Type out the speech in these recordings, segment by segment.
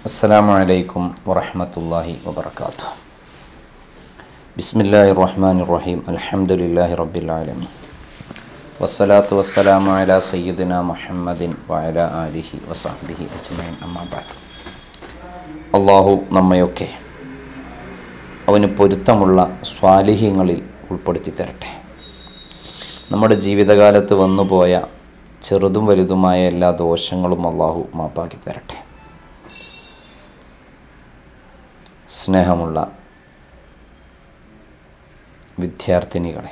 السلام عليكم ورحمة الله وبركاته بسم الله الرحمن الرحيم الحمد لله رب العالمين والصلاة والسلام على سيدنا محمد وعلى آله وصحبه أجمعين أما بعد അള്ളാഹു നമ്മയൊക്കെ അവന് പൊരുത്തമുള്ള സ്വാലിഹ്യങ്ങളിൽ ഉൾപ്പെടുത്തി തരട്ടെ നമ്മുടെ ജീവിതകാലത്ത് വന്നുപോയ ചെറുതും വലുതുമായ എല്ലാ ദോഷങ്ങളും അള്ളാഹു മാപ്പാക്കി തരട്ടെ സ്നേഹമുള്ള വിദ്യാർത്ഥിനികളെ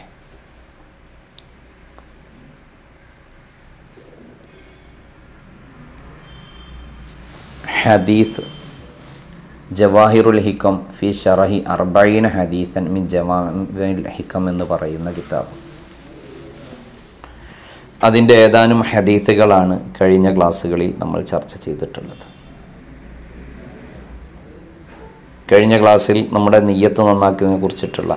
ഹദീസ് ജവാഹിറുൽ ഹിക്കം ഫി ഷറഹി അർബൈന ഹദീസൻ മിൻ ജവാഹിൽ ഹിക്കം എന്ന് പറയുന്ന കിതാബ് അതിൻ്റെ ഏതാനും ഹദീസുകളാണ് കഴിഞ്ഞ ക്ലാസ്സുകളിൽ നമ്മൾ ചർച്ച ചെയ്തിട്ടുള്ളത് കഴിഞ്ഞ ക്ലാസ്സിൽ നമ്മുടെ നെയ്യത്ത് നന്നാക്കുന്നതിനെ കുറിച്ചിട്ടുള്ള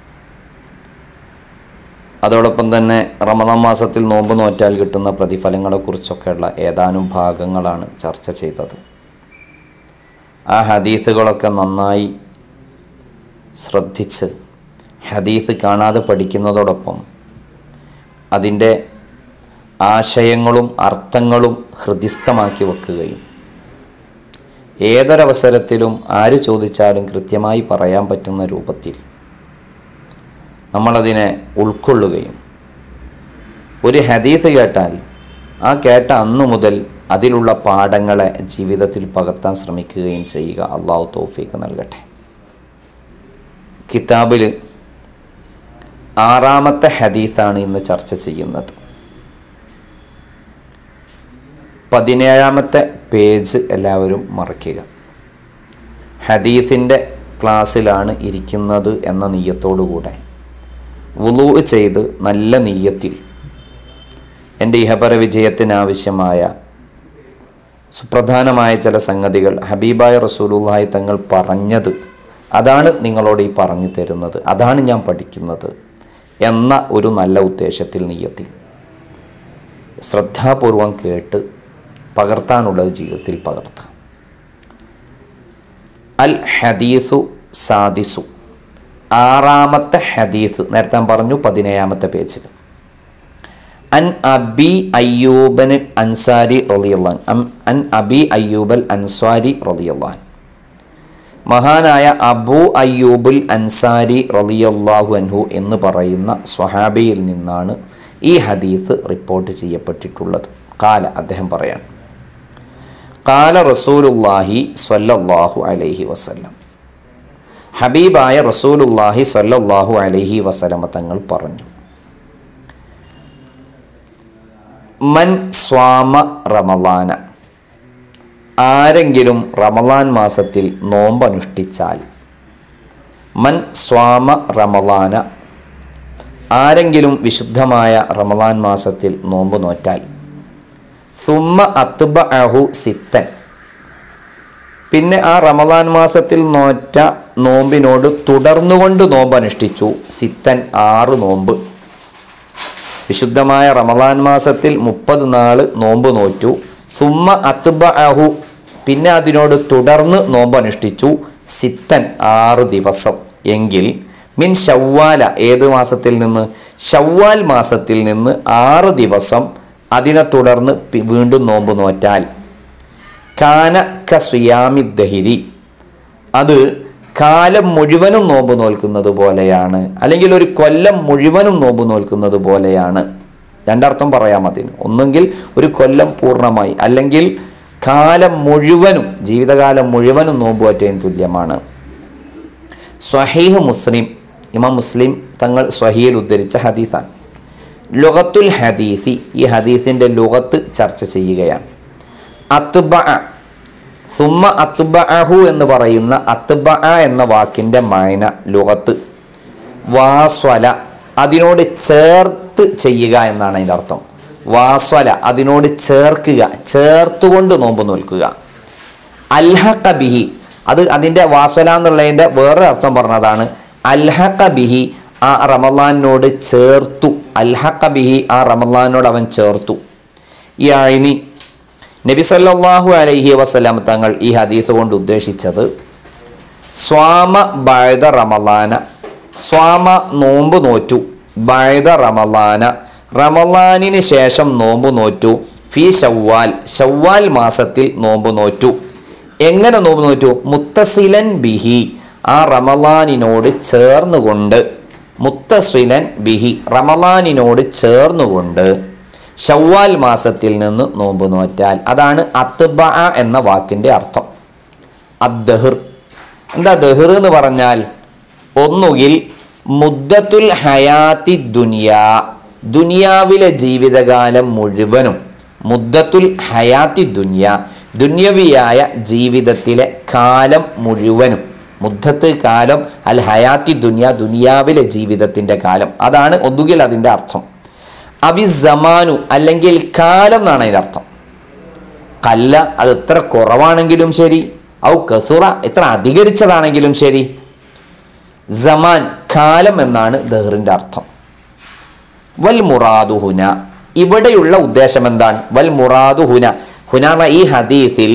അതോടൊപ്പം തന്നെ റമദാൻ മാസത്തിൽ നോമ്പ് നോറ്റാൽ കിട്ടുന്ന പ്രതിഫലങ്ങളെക്കുറിച്ചൊക്കെയുള്ള ഏതാനും ഭാഗങ്ങളാണ് ചർച്ച ചെയ്തത് ആ ഹദീസുകളൊക്കെ നന്നായി ശ്രദ്ധിച്ച് ഹദീസ് കാണാതെ പഠിക്കുന്നതോടൊപ്പം അതിൻ്റെ ആശയങ്ങളും അർത്ഥങ്ങളും ഹൃദിസ്ഥമാക്കി വെക്കുകയും ഏതൊരവസരത്തിലും ആര് ചോദിച്ചാലും കൃത്യമായി പറയാൻ പറ്റുന്ന രൂപത്തിൽ നമ്മളതിനെ ഉൾക്കൊള്ളുകയും ഒരു ഹദീത്ത് കേട്ടാൽ ആ കേട്ട അന്നു മുതൽ അതിലുള്ള പാഠങ്ങളെ ജീവിതത്തിൽ പകർത്താൻ ശ്രമിക്കുകയും ചെയ്യുക അള്ളാഹു തോഫീക്ക് നൽകട്ടെ കിതാബിൽ ആറാമത്തെ ഹദീസാണ് ഇന്ന് ചർച്ച ചെയ്യുന്നത് പതിനേഴാമത്തെ പേജ് എല്ലാവരും മറയ്ക്കുക ഹദീസിൻ്റെ ക്ലാസ്സിലാണ് ഇരിക്കുന്നത് എന്ന നീയത്തോടുകൂടെ വുളു ചെയ്ത് നല്ല നീയത്തിൽ എൻ്റെ ഇഹപര വിജയത്തിനാവശ്യമായ സുപ്രധാനമായ ചില സംഗതികൾ ഹബീബായ റസൂലുള്ളാഹി തങ്ങൾ പറഞ്ഞത് അതാണ് നിങ്ങളോട് ഈ പറഞ്ഞു തരുന്നത് അതാണ് ഞാൻ പഠിക്കുന്നത് എന്ന ഒരു നല്ല ഉദ്ദേശത്തിൽ നീയത്തിൽ ശ്രദ്ധാപൂർവം കേട്ട് പകർത്താനുള്ളത് ജീവിതത്തിൽ പകർത്താം അൽ ഹദീസു സാദിസു ആറാമത്തെ ഹദീസ് നേരത്തെ ഞാൻ പറഞ്ഞു പതിനേഴാമത്തെ പേജിൽ അൻ അബി അയ്യൂബൻ അൻസാരി റളിയല്ലാൻ അൻ അബി അയ്യൂബൽ അൻസാരി റളിയല്ലാൻ മഹാനായ അബു അയ്യൂബുൽ അൻസാരി റളിയല്ലാഹു അൻഹു എന്ന് പറയുന്ന സ്വഹാബിയിൽ നിന്നാണ് ഈ ഹദീസ് റിപ്പോർട്ട് ചെയ്യപ്പെട്ടിട്ടുള്ളത് കാല അദ്ദേഹം പറയാണ് കാല റസൂലുല്ലാഹി സ്വല്ലല്ലാഹു അലൈഹി വസല്ലം ഹബീബായ റസൂലുല്ലാഹി സ്വല്ലല്ലാഹു അലൈഹി വസല്ലമ തങ്ങൾ പറഞ്ഞു മൻ സ്വാമ റമലാന ആരെങ്കിലും റമലാൻ മാസത്തിൽ നോമ്പനുഷ്ഠിച്ചാൽ മൻ സ്വാമ റമലാന ആരെങ്കിലും വിശുദ്ധമായ റമലാൻ മാസത്തിൽ നോമ്പ് നോറ്റാൽ സുമ്മ അത്തുബ അഹു സിത്തൻ പിന്നെ ആ റമലാൻ മാസത്തിൽ നോറ്റ നോമ്പിനോട് തുടർന്നുകൊണ്ട് നോമ്പ് അനുഷ്ഠിച്ചു സിത്തൻ ആറ് നോമ്പ് വിശുദ്ധമായ റമലാൻ മാസത്തിൽ മുപ്പത് നാള് നോമ്പ് നോറ്റു സുമ്മ അത്തുബ അഹു പിന്നെ അതിനോട് തുടർന്ന് നോമ്പ് അനുഷ്ഠിച്ചു സിത്തൻ ആറ് ദിവസം എങ്കിൽ മിൻ ഷവ്വാല ഏത് മാസത്തിൽ നിന്ന് ഷവ്വാൽ മാസത്തിൽ നിന്ന് ആറ് ദിവസം അതിനെ തുടർന്ന് വീണ്ടും നോമ്പ് നോറ്റാൽ കാന കസുയാമി ദഹിരി അത് കാലം മുഴുവനും നോമ്പ് നോൽക്കുന്നത് പോലെയാണ് അല്ലെങ്കിൽ ഒരു കൊല്ലം മുഴുവനും നോമ്പ് നോൽക്കുന്നത് പോലെയാണ് രണ്ടർത്ഥം പറയാം അതിന് ഒന്നെങ്കിൽ ഒരു കൊല്ലം പൂർണ്ണമായി അല്ലെങ്കിൽ കാലം മുഴുവനും ജീവിതകാലം മുഴുവനും നോമ്പ് പറ്റേൻ തുല്യമാണ് സ്വഹീഹ് മുസ്ലിം ഇമാം മുസ്ലിം തങ്ങൾ സ്വഹീൽ ഉദ്ധരിച്ച ഹദീസാണ് ലുഗത്തുൽ ഹദീസി ഈ ഹദീസിൻ്റെ ലുഗത്ത് ചർച്ച ചെയ്യുകയാണ് അത്ബ സുമ്മ അത്ബഅഹു എന്ന് പറയുന്ന അത്ബ എന്ന വാക്കിൻ്റെ മയന ലുഗത്ത് വാസ്വല അതിനോട് ചേർത്ത് ചെയ്യുക എന്നാണ് അതിൻ്റെ അർത്ഥം വാസ്വല അതിനോട് ചേർക്കുക ചേർത്തുകൊണ്ട് നോമ്പ് നോൽക്കുക അൽഹഖ ബിഹി അത് അതിൻ്റെ വാസ്വല എന്നുള്ളതിൻ്റെ വേറൊരു അർത്ഥം പറഞ്ഞതാണ് അൽഹഖ ബിഹി ആ റമലാനോട് ചേർത്തു അൽഹഖ ബിഹി ആ റമലാനോട് അവൻ ചേർത്തു ഈ അഴിനി നബി സല്ലല്ലാഹു അലൈഹി വസല്ലം തങ്ങൾ ഈ ഹദീസ് കൊണ്ട് ഉദ്ദേശിച്ചത് സ്വാമ ബഴത റമലാന സ്വാമ നോമ്പ് നോറ്റു ബഴത റമലാന റമലാനിന് ശേഷം നോമ്പ് നോറ്റു ഫി ഷവ്വാൽ ഷവ്വാൽ മാസത്തിൽ നോമ്പ് നോറ്റു എങ്ങനെ നോമ്പ് നോറ്റു മുത്തസിലൻ ബിഹി ആ റമലാനിനോട് ചേർന്നുകൊണ്ട് മുത്തസിലൻ ബിഹി റമലാനിനോട് ചേർന്നുകൊണ്ട് ഷവ്വാൽ മാസത്തിൽ നിന്ന് നോമ്പ് നോറ്റാൽ അതാണ് അത്ബ എന്ന വാക്കിൻ്റെ അർത്ഥം അദ്ദഹിർ എന്താ ദഹിർ എന്ന് പറഞ്ഞാൽ ഒന്നുകിൽ മുദ്ദത്തുൽ ഹയാത്തി ദുനിയാ ദുനിയാവിലെ ജീവിതകാലം മുഴുവനും മുദ്ദത്തുൽ ഹയാത്തി ദുനിയ ദുന്യവിയായ ജീവിതത്തിലെ കാലം മുഴുവനും മുദ്ദത്ത് കാലം അൽ ഹയാത്തി ദുനിയ ദുനിയാവിലെ ജീവിതത്തിൻ്റെ കാലം അതാണ് ഒന്നുകിൽ അതിൻ്റെ അർത്ഥം അവി സമാനു അല്ലെങ്കിൽ കാലം എന്നാണ് അതിൻ്റെ അർത്ഥം കല്ല അത് എത്ര കുറവാണെങ്കിലും ശരി ഔ കസുറ എത്ര അധികരിച്ചതാണെങ്കിലും ശരി സമാൻ കാലം എന്നാണ് ദഹറിൻ്റെ അർത്ഥം വൽ മുറാദുഹുന ഇവിടെയുള്ള ഉദ്ദേശം എന്താണ് വൽ മുറാദുഹുന ഹുനാമ ഈ ഹദീസിൽ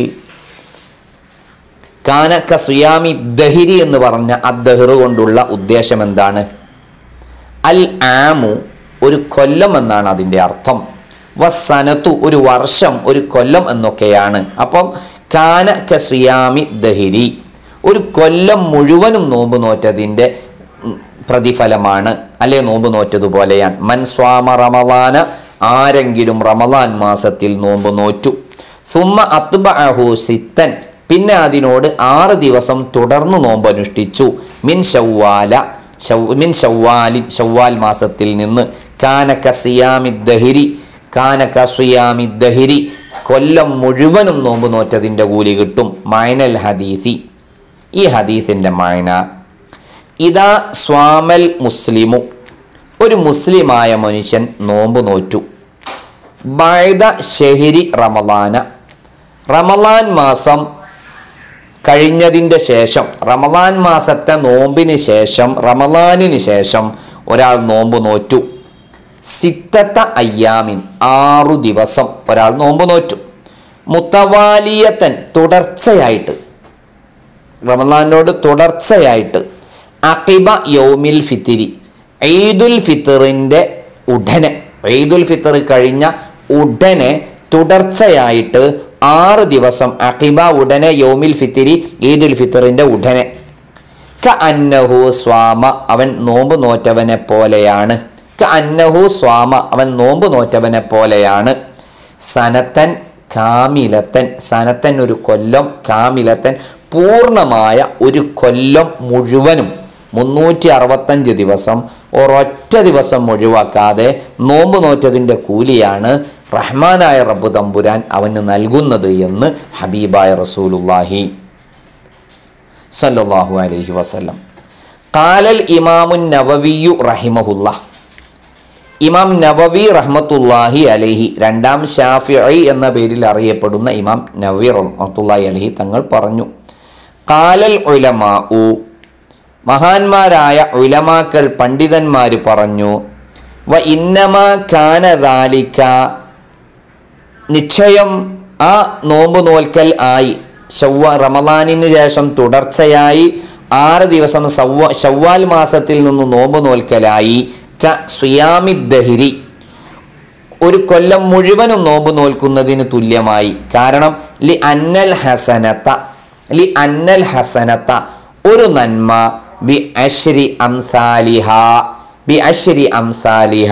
കാന കസുയാമി ദഹിരി എന്ന് പറഞ്ഞ അദ്ദഹിറ് കൊണ്ടുള്ള ഉദ്ദേശം എന്താണ് അൽ ആമു ഒരു കൊല്ലം എന്നാണ് അതിൻ്റെ അർത്ഥം വസനത്തു ഒരു വർഷം ഒരു കൊല്ലം എന്നൊക്കെയാണ് അപ്പം കാന കസുയാമി ദഹിരി ഒരു കൊല്ലം മുഴുവനും നോമ്പ് നോറ്റതിൻ്റെ ഉം, പ്രതിഫലമാണ് അല്ലെ നോമ്പ് നോറ്റതുപോലെയാണ് മൻ സ്വാമ റമലാന ആരെങ്കിലും റമലാൻ മാസത്തിൽ നോമ്പ് നോറ്റു സുമ്മ അത്ബഅഹു സിത്തൻ പിന്നെ അതിനോട് ആറ് ദിവസം തുടർന്ന് നോമ്പ് അനുഷ്ഠിച്ചു മിൻ ഷവ്വാല ഷൗ- മിൻ ഷവ്വാലി ഷവ്വാൽ മാസത്തിൽ നിന്ന് കാനക സിയാമി ദഹിരി കാനക സുയാമി ദഹിരി കൊല്ലം മുഴുവനും നോമ്പ് നോറ്റതിൻ്റെ കൂലി കിട്ടും മൈനൽ ഹദീസി ഈ ഹദീസിൻ്റെ മൈന ഇതാ സ്വാമൽ മുസ്ലിമു ഒരു മുസ്ലിമായ മനുഷ്യൻ നോമ്പ് നോറ്റു ബൈദ ഷെഹിരി റമലാന റമലാൻ മാസം കഴിഞ്ഞതിൻ്റെ ശേഷം റമലാൻ മാസത്തെ നോമ്പിന് ശേഷം റമലാനിന് ശേഷം ഒരാൾ നോമ്പ് നോറ്റു സിത്തത്ത അയ്യാമിൻ ആറു ദിവസം ഒരാൾ നോമ്പ് നോറ്റു മുത്തവാലിയത്തൻ തുടർച്ചയായിട്ട് റമലാനോട് തുടർച്ചയായിട്ട് അക്കിബ യൗമിൽ ഫിത്തിരി ഈദുൽ ഫിത്തറിൻ്റെ ഉടനെ ഈദുൽ ഫിത്തർ കഴിഞ്ഞ ഉടനെ തുടർച്ചയായിട്ട് ആറ് ദിവസം അക്കിബ ഉടനെ യൗമിൽ ഫിത്തിരി ഈദുൽ ഫിത്തറിൻ്റെ ഉടനെ ക അന്നഹു സ്വാമ അവൻ നോമ്പ് നോറ്റവനെ പോലെയാണ് ക അന്നഹു സ്വാമ അവൻ നോമ്പ് നോറ്റവനെ പോലെയാണ് സനത്തൻ കാമിലത്തൻ സനത്തൻ ഒരു കൊല്ലം കാമിലത്തൻ പൂർണ്ണമായ ഒരു കൊല്ലം മുഴുവനും മുന്നൂറ്റി അറുപത്തഞ്ച് ദിവസം ഒരൊറ്റ ദിവസം ഒഴിവാക്കാതെ നോമ്പ് നോറ്റതിൻ്റെ കൂലിയാണ് റഹ്മാനായ റബ്ബു തമ്പുരാൻ അവന് നൽകുന്നത് എന്ന് ഹബീബായ റസൂലുല്ലാഹി സല്ലല്ലാഹു അലൈഹി വസല്ലം കാലൽ ഇമാമുൻ നവവിയു റഹിമഹുല്ല ഇമാം നവവി റഹ്മത്തുല്ലാഹി അലൈഹി രണ്ടാം ഷാഫിഇ എന്ന പേരിൽ അറിയപ്പെടുന്ന ഇമാം നവവി റഹ്മത്തുല്ലാഹി അലൈഹി തങ്ങൾ പറഞ്ഞു കാലൽ ഉലമാ ഉ മഹാന്മാരായ ഉലമാക്കൾ പണ്ഡിതന്മാർ പറഞ്ഞു വ ഇന്നമാ കാനദാലിക്ക നിശ്ചയം ആ നോമ്പ് നോൽക്കൽ ആയി ഷവ്വ റമദാനിന് ശേഷം തുടർച്ചയായി ആറ് ദിവസം സവ്വ ഷവ്വാൽ മാസത്തിൽ നിന്ന് നോമ്പ് നോൽക്കലായി ക സുയാമി ദഹിരി ഒരു കൊല്ലം മുഴുവനും നോമ്പ് നോൽക്കുന്നതിന് തുല്യമായി കാരണം ലി അന്നൽ ഹസനത്ത ലി അന്നൽ ഹസനത്ത ഒരു നന്മ ബി അശ്രി അംസാലിഹ ബി അശ്രി അംസാലിഹ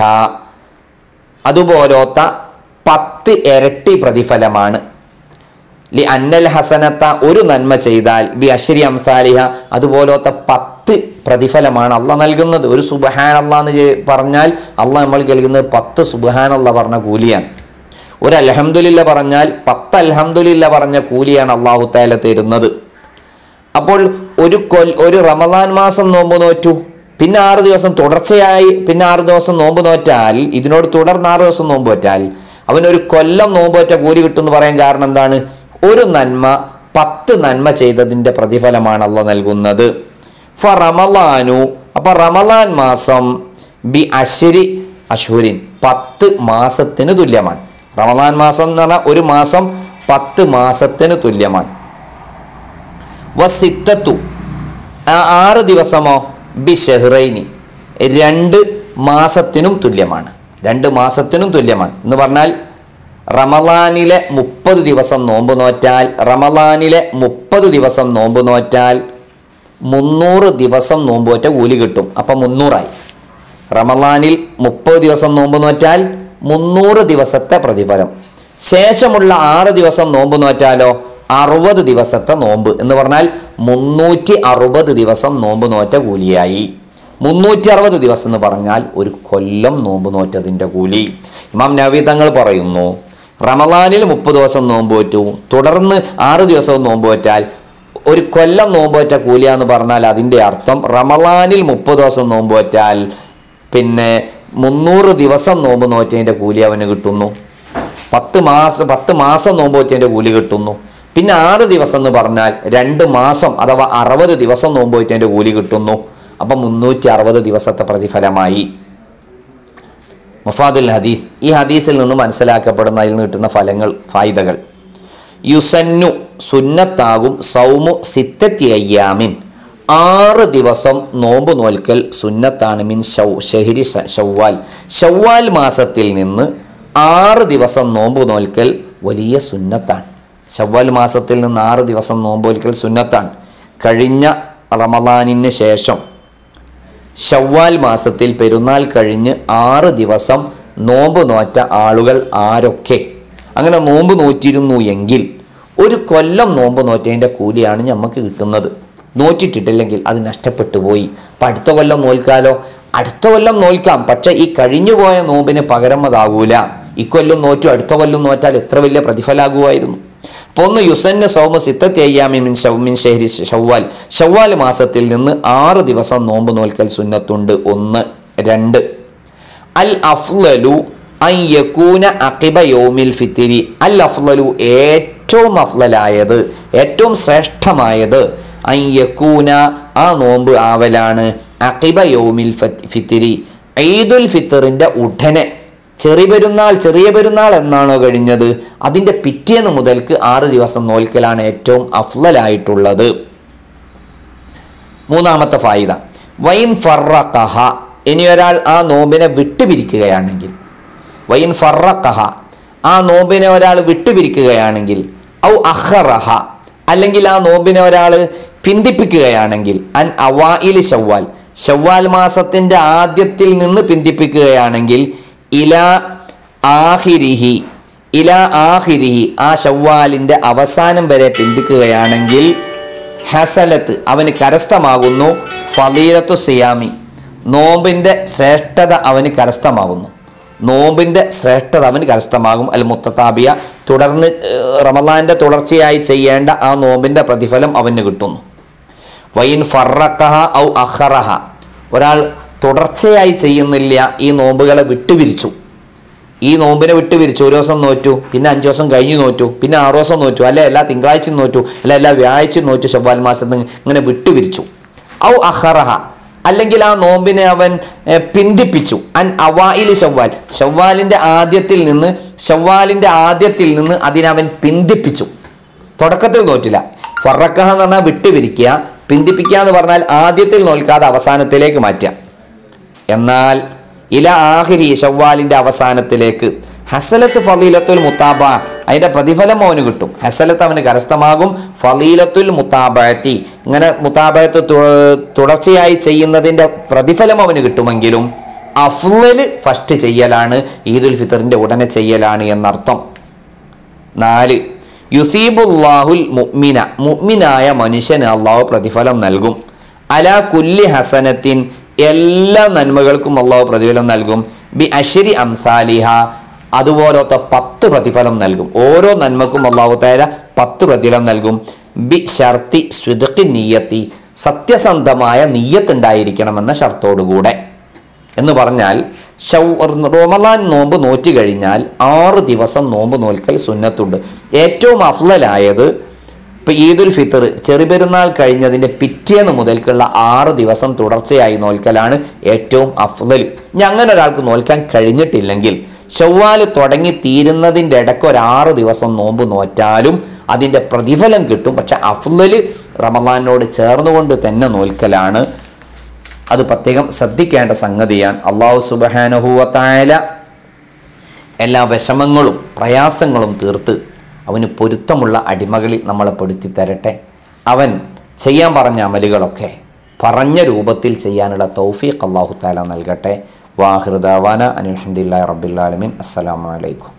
അതുപോലത്തെ പത്ത് ഇരട്ടി പ്രതിഫലമാണ് ലി അന്നൽ ഹസനത്ത ഒരു നന്മ ചെയ്താൽ ബി അശ്രി അംസാലിഹ അതുപോലത്തെ പത്ത് പ്രതിഫലമാണ് അള്ള നൽകുന്നത് ഒരു സുബഹാൻ അള്ളാ എന്ന് ചെ- പറഞ്ഞാൽ അള്ള നമ്മൾ നൽകുന്നത് പത്ത് സുബഹാൻ അള്ള പറഞ്ഞ കൂലിയാണ് ഒരു അൽഹംദുലില്ല പറഞ്ഞാൽ പത്ത് അൽഹംദുലില്ല പറഞ്ഞ കൂലിയാണ് അള്ളാഹു താല തരുന്നത് അപ്പോൾ ഒരു കൊൽ ഒരു റമദാൻ മാസം നോമ്പ് നോറ്റു പിന്നെ ആറ് ദിവസം തുടർച്ചയായി പിന്നെ ആറ് ദിവസം നോമ്പ് നോറ്റാൽ ഇതിനോട് തുടർന്ന് ആറ് ദിവസം നോമ്പ് നോറ്റാൽ അവനൊരു കൊല്ലം നോമ്പ് നോറ്റ കൂലി കിട്ടുമെന്ന് പറയാൻ കാരണം എന്താണ് ഒരു നന്മ പത്ത് നന്മ ചെയ്തതിൻ്റെ പ്രതിഫലമാണ് അള്ള നൽകുന്നത് ഫ റമലാനു അപ്പൊ റമലാൻ മാസം ബി അശ്രി അഷുരിൻ പത്ത് മാസത്തിന് തുല്യമാണ് റമലാൻ മാസം എന്ന് പറഞ്ഞാൽ ഒരു മാസം പത്ത് മാസത്തിന് തുല്യമാണ് വസിത്തത്തു ആ ആറ് ദിവസമോ ബി ഷെഹ്റൈനി രണ്ട് മാസത്തിനും തുല്യമാണ് രണ്ട് മാസത്തിനും തുല്യമാണ് എന്ന് പറഞ്ഞാൽ റമലാനിലെ മുപ്പത് ദിവസം നോമ്പ് നോറ്റാൽ റമലാനിലെ മുപ്പത് ദിവസം നോമ്പ് നോറ്റാൽ മുന്നൂറ് ദിവസം നോമ്പ് നോറ്റ കൂലി കിട്ടും അപ്പം മുന്നൂറായി റമലാനിൽ മുപ്പത് ദിവസം നോമ്പ് നോറ്റാൽ മുന്നൂറ് ദിവസത്തെ പ്രതിഫലം ശേഷമുള്ള ആറ് ദിവസം നോമ്പ് നോറ്റാലോ അറുപത് ദിവസത്തെ നോമ്പ് എന്ന് പറഞ്ഞാൽ മുന്നൂറ്റി അറുപത് ദിവസം നോമ്പ് നോറ്റ കൂലിയായി മുന്നൂറ്റി അറുപത് ദിവസം എന്ന് പറഞ്ഞാൽ ഒരു കൊല്ലം നോമ്പ് നോറ്റതിൻ്റെ കൂലി ഇമാം നവി തങ്ങൾ പറയുന്നു റമലാനിൽ മുപ്പത് ദിവസം നോമ്പ് പറ്റൂ തുടർന്ന് ആറ് ദിവസവും നോമ്പ് പറ്റാൽ ഒരു കൊല്ലം നോമ്പ് പറ്റ കൂലിയാന്ന് പറഞ്ഞാൽ അതിൻ്റെ അർത്ഥം റമലാനിൽ മുപ്പത് ദിവസം നോമ്പ് പറ്റാൽ പിന്നെ മുന്നൂറ് ദിവസം നോമ്പ് നോറ്റതിൻ്റെ കൂലി അവന് കിട്ടുന്നു പത്ത് മാസം പത്ത് മാസം നോമ്പ് വെച്ചതിൻ്റെ കൂലി കിട്ടുന്നു പിന്നെ ആറ് ദിവസം എന്ന് പറഞ്ഞാൽ രണ്ട് മാസം അഥവാ അറുപത് ദിവസം നോമ്പ് വെച്ചതിൻ്റെ കൂലി കിട്ടുന്നു അപ്പം മുന്നൂറ്റി അറുപത് ദിവസത്തെ പ്രതിഫലമായി മുഫാദുൽ ഹദീസ് ഈ ഹദീസിൽ നിന്ന് മനസ്സിലാക്കപ്പെടുന്ന അതിൽ നിന്ന് കിട്ടുന്ന ഫലങ്ങൾ ഫായിദകൾ യുസന്നു സുന്നത്താകും സൗമു സിത്തത്തി അയ്യാമിൻ ആറ് ദിവസം നോമ്പ് നോൽക്കൽ സുന്നത്താണ് മീൻ ഷൗ ഷഹിരി ശ- ഷവ്വാൽ ഷവ്വാൽ മാസത്തിൽ നിന്ന് ആറ് ദിവസം നോമ്പ് നോൽക്കൽ വലിയ സുന്നത്താണ് ഷവ്വാൽ മാസത്തിൽ നിന്ന് ആറ് ദിവസം നോമ്പ് നോൽക്കൽ സുന്നത്താണ് കഴിഞ്ഞ റമദാനിന് ശേഷം ഷവ്വാൽ മാസത്തിൽ പെരുന്നാൾ കഴിഞ്ഞ് ആറ് ദിവസം നോമ്പ് നോറ്റ ആളുകൾ ആരൊക്കെ അങ്ങനെ നോമ്പ് നോറ്റിരുന്നു എങ്കിൽ ഒരു കൊല്ലം നോമ്പ് നോറ്റതിൻ്റെ കൂലിയാണ് നമുക്ക് കിട്ടുന്നത് നോറ്റിട്ടിട്ടില്ലെങ്കിൽ അത് നഷ്ടപ്പെട്ടു പോയി അപ്പം അടുത്ത കൊല്ലം നോൽക്കാലോ അടുത്ത കൊല്ലം നോൽക്കാം പക്ഷെ ഈ കഴിഞ്ഞു പോയ നോമ്പിന് പകരം അതാകൂല ഇക്കൊല്ലം നോറ്റു അടുത്ത കൊല്ലം നോറ്റാൽ എത്ര വലിയ പ്രതിഫലാകുമായിരുന്നു അപ്പോൾ ഒന്ന് യുസന്ന സൗമ സിത്തത്തി അയ്യാമി മിൻ ഷൗമിൻ ഷെഹരി ഷവ്വാൽ ഷവ്വാൽ മാസത്തിൽ നിന്ന് ആറ് ദിവസം നോമ്പ് നോൽക്കൽ സുന്നത്തുണ്ട് ഒന്ന് രണ്ട് അൽ അഫ്ലലു അൻ യകൂന അഖിബ യൗമിൽ ഫിത്തിരി അൽ അഫ്ലലു ഏറ്റവും അഫ്ലലായത് ഏറ്റവും ശ്രേഷ്ഠമായത് അൻ യകൂന ആ നോമ്പ് ആവലാണ് അഖിബ യൗമിൽ ഫത്ത്- ഫിത്തിരി ഈദുൽ ഫിത്തറിൻ്റെ ഉടനെ ചെറിയ പെരുന്നാൾ ചെറിയ പെരുന്നാൾ എന്നാണോ കഴിഞ്ഞത് അതിൻ്റെ പിറ്റേന്ന് മുതൽക്ക് ആറ് ദിവസം നോൽക്കലാണ് ഏറ്റവും അഫ്ലലായിട്ടുള്ളത് മൂന്നാമത്തെ ഫായിദ വൈൻ ഫറഖഹ ഇനി ഒരാൾ ആ നോമ്പിനെ വിട്ടുപിരിക്കുകയാണെങ്കിൽ വൈൻ ഫറഖഹ ആ നോമ്പിനെ ഒരാൾ വിട്ടുപിരിക്കുകയാണെങ്കിൽ ഔ അഹറഹ അല്ലെങ്കിൽ ആ നോമ്പിനെ ഒരാൾ പിന്തിപ്പിക്കുകയാണെങ്കിൽ അൻ അവായിൽ ഷവ്വാൽ ഷവ്വാൽ മാസത്തിൻ്റെ ആദ്യത്തിൽ നിന്ന് പിന്തിപ്പിക്കുകയാണെങ്കിൽ ഇല ആഹിരിഹി ഇല ആഹിരിഹി ആ ഷവ്വാലിൻ്റെ അവസാനം വരെ പിന്തിക്കുകയാണെങ്കിൽ ഹസലത്ത് അവന് കരസ്ഥമാകുന്നു ഫലീലത്തു സിയാമി നോമ്പിൻ്റെ ശ്രേഷ്ഠത അവന് കരസ്ഥമാകുന്നു നോമ്പിൻ്റെ ശ്രേഷ്ഠത അവന് കരസ്ഥമാകും അൽ മുത്തത്താബിയ തുടർന്ന് ഏഹ്, റമദാൻ്റെ തുടർച്ചയായി ചെയ്യേണ്ട ആ നോമ്പിൻ്റെ പ്രതിഫലം അവന് കിട്ടുന്നു വൈൻ ഫറക്കഹ ഔ അഹറഹ ഒരാൾ തുടർച്ചയായി ചെയ്യുന്നില്ല ഈ നോമ്പുകളെ വിട്ടുപിരിച്ചു ഈ നോമ്പിനെ വിട്ടുപിരിച്ചു ഒരു ദിവസം നോറ്റു പിന്നെ അഞ്ചു ദിവസം കഴിഞ്ഞു നോറ്റു പിന്നെ ആറു ദിവസം നോറ്റു അല്ലെ എല്ലാ തിങ്കളാഴ്ചയും നോറ്റു അല്ല എല്ലാ വ്യാഴാഴ്ചയും നോറ്റു ഷവ്വാൽ മാസത്തിൽ ഇങ്ങനെ വിട്ടുപിരിച്ചു ഔ അഹറഹ അല്ലെങ്കിൽ ആ നോമ്പിനെ അവൻ ഏർ, പിന്തിപ്പിച്ചു അൻ അവായിൽ ഷവ്വാൽ ഷവ്വാലിൻ്റെ ആദ്യത്തിൽ നിന്ന് ഷവ്വാലിൻ്റെ ആദ്യത്തിൽ നിന്ന് അതിനവൻ പിന്തിപ്പിച്ചു തുടക്കത്തിൽ നോറ്റില്ല ഫറക്കഹ എന്ന് പറഞ്ഞാൽ വിട്ടുപിരിക്കുക പിന്തിപ്പിക്കുക എന്ന് പറഞ്ഞാൽ ആദ്യത്തിൽ നോൽക്കാതെ അവസാനത്തിലേക്ക് മാറ്റുക എന്നാൽ ഇല ആഹിരി ഷവ്വാലിന്റെ അവസാനത്തിലേക്ക് ഹസലത്ത് ഫലീലത്തുൽ മുത്താബ അതിന്റെ പ്രതിഫലം അവന് കിട്ടും ഹസലത്ത് അവന് കരസ്ഥമാകും ഫലീലത്തുൽ മുത്താബത്തി ഇങ്ങനെ മുത്താബത്ത് തു- തുടർച്ചയായി ചെയ്യുന്നതിന്റെ പ്രതിഫലം അവന് കിട്ടുമെങ്കിലും അഫ്ലല് ഫസ്റ്റ് ചെയ്യലാണ് ഈദുൽ ഫിത്തറിന്റെ ഉടനെ ചെയ്യലാണ് എന്നർത്ഥം നാല് യുസീബുല്ലാഹുൽ മുഅ്മിന മുഅ്മിനായ മനുഷ്യന് അള്ളാഹു പ്രതിഫലം നൽകും അല കുല്ലി ഹസനത്തിൻ എല്ലാ നന്മകൾക്കും അള്ളാഹു പ്രതിഫലം നൽകും ബി അഷരി അംസാലിഹ അതുപോലത്തെ പത്ത് പ്രതിഫലം നൽകും ഓരോ നന്മക്കും അള്ളാഹു തേര പത്ത് പ്രതിഫലം നൽകും ബി ഷർത്തി സ്വിദക്കി നീയത്തി സത്യസന്ധമായ നീയത്തുണ്ടായിരിക്കണമെന്ന ഷർത്തോടുകൂടെ എന്ന് പറഞ്ഞാൽ ഷൗ റമലാൻ നോമ്പ് നോറ്റി കഴിഞ്ഞാൽ ആറ് ദിവസം നോമ്പ് നോൽക്കൽ സുന്നത്തുണ്ട് ഏറ്റവും അഫ്ലലായത് ഇപ്പം ഈദുൽ ഫിത്തർ ചെറുപെരുന്നാൾ കഴിഞ്ഞതിൻ്റെ പിറ്റേന്ന് മുതൽക്കുള്ള ആറ് ദിവസം തുടർച്ചയായി നോൽക്കലാണ് ഏറ്റവും അഫ്ലൽ ഇനി അങ്ങനെ ഒരാൾക്ക് നോൽക്കാൻ കഴിഞ്ഞിട്ടില്ലെങ്കിൽ ഷവ്വാൽ തുടങ്ങി തീരുന്നതിൻ്റെ ഇടയ്ക്ക് ഒരു ആറ് ദിവസം നോമ്പ് നോറ്റാലും അതിൻ്റെ പ്രതിഫലം കിട്ടും പക്ഷെ അഫ്ലല് റമദാനോട് ചേർന്നുകൊണ്ട് തന്നെ നോൽക്കലാണ് അത് പ്രത്യേകം ശ്രദ്ധിക്കേണ്ട സംഗതിയാണ് അള്ളാഹു സുബഹാനഹുവത്തായ എല്ലാ വിഷമങ്ങളും പ്രയാസങ്ങളും തീർത്ത് അവന് പൊരുത്തമുള്ള അടിമകളിൽ നമ്മളെ പെടുത്തി തരട്ടെ അവൻ ചെയ്യാൻ പറഞ്ഞ അമലുകളൊക്കെ പറഞ്ഞ രൂപത്തിൽ ചെയ്യാനുള്ള തൗഫീഖ് അള്ളാഹു താല നൽകട്ടെ വാഹിറുദാവാന അനിൽഹമ്മദില്ലാ റബ്ബില്ലാലമിൻ അസ്സലാമലൈക്കും